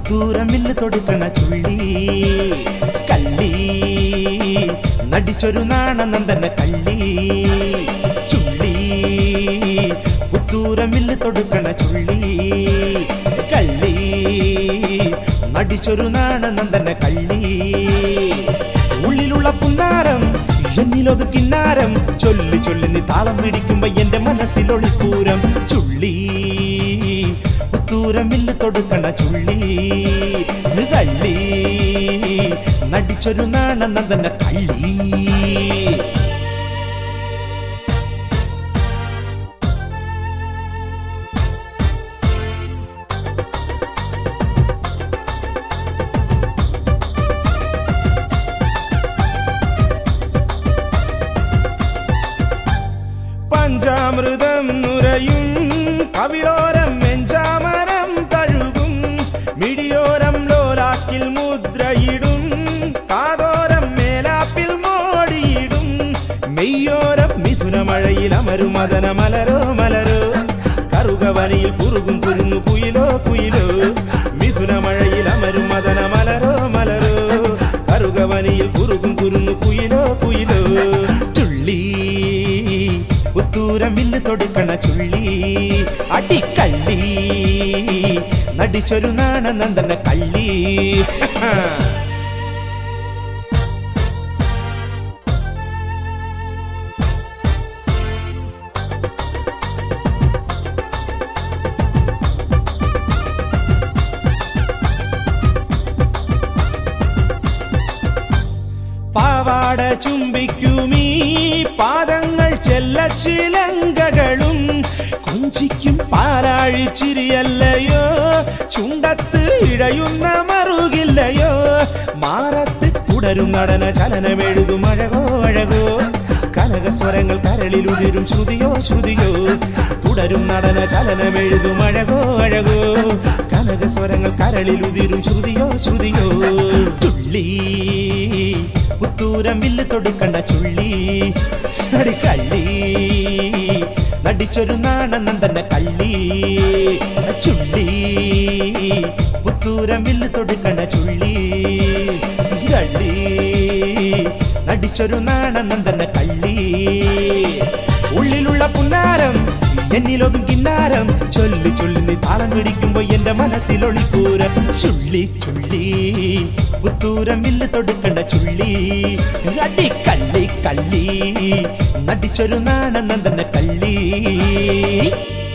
പുത്തൂരമില്ല് തൊടുക്കണ ചുള്ളി കള്ളി നടിച്ചൊരു നാണനന്ദന കള്ളി ചുള്ളി പുത്തൂരമില്ല് തൊടുക്കണ ചുള്ളി കള്ളി നടിച്ചൊരു നാണനന്ദന കള്ളി ഉള്ളിലുള്ള പുന്നാരം എന്നിലൊതു കിന്നാരം ചൊല്ലി ചൊല്ലി നീ താളം പിടിക്കുമ്പോ എന്റെ മനസ്സിലൊളിപ്പൂരം ചുള്ളി പുത്തൂരമില്ല് തൊടുക്കണ ചുള്ളി കള്ളി നടിച്ചൊരു നാണനന്ദന കള്ളി പഞ്ചാമൃതം നുരയും കവിളോരം മെഞ്ചാമരം തഴുകും മിടിയോരം ലോലാക്കിൽ മുദ്രയിടും കാതോരം മേലാപ്പിൽ മോടിയിടും മെയ്യോരം മിഥുനമഴയിൽ അമരും മദന മലരോ മലരോ കറുകവനിയിൽ കുറുകും കുരുന്നു കുയിലോ കുയിലോ മിഥുനമഴയിൽ അമരും മദന മലരോ മലരോ കറുകവനിയിൽ കുറുകും കുരുന്നു കുയിലോ കുയിലോ ചുള്ളി പുത്തൂരമില്ല് തൊടുക്കണ ചുള്ളി അടിക്കള്ളി നടിച്ചൊരു നാണനന്ദന കള്ളി പാവാട ചുംബിക്കുമീ പാദങ്ങൾ ചെല്ലച്ചിലങ്കകളും കൊഞ്ചിക്കും പാലാഴി ചിരിയല്ലയോ ചുണ്ടത്ത് ഇഴയുന്ന മറുകില്ലയോ മാറത്ത് തുടരും നടന ചലനമെഴുതും അഴകോ അഴകോ കനകസ്വരങ്ങൾ കരളിലുതിരും ശ്രുതിയോ ശ്രുതിയോ തുടരും നടന ചലനമെഴുതും അഴകോ അഴകോ കനകസ്വരങ്ങൾ കരളിലുതിരും ശ്രുതിയോ ശ്രുതിയോ ചുള്ളി പുത്തൂരം വില്ല് തൊടുക്കണ്ട ചുള്ളി നടിക്കള്ളി നടിച്ചൊരു നാണനന്ദന കള്ളി ചുള്ളി പുത്തൂരം വില്ല് തൊടുക്കണ്ട ചുള്ളി കള്ളി നടിച്ചൊരു നാണനന്ദന കള്ളി ഉള്ളിലുള്ള പുന്നാരം എന്നിലൊതും കിന്നാരം ചൊല്ലി ചൊല്ലി നീ താളം പിടിക്കുമ്പോ എന്റെ മനസ്സിലൊളിക്കൂര ചുള്ളി ചുള്ളി പുത്തൂരം വില്ല് തൊടുക്കണ്ട ചുള്ളി അടി കള്ളി കള്ളി നടിച്ചൊരു നാണനന്ദന കള്ളി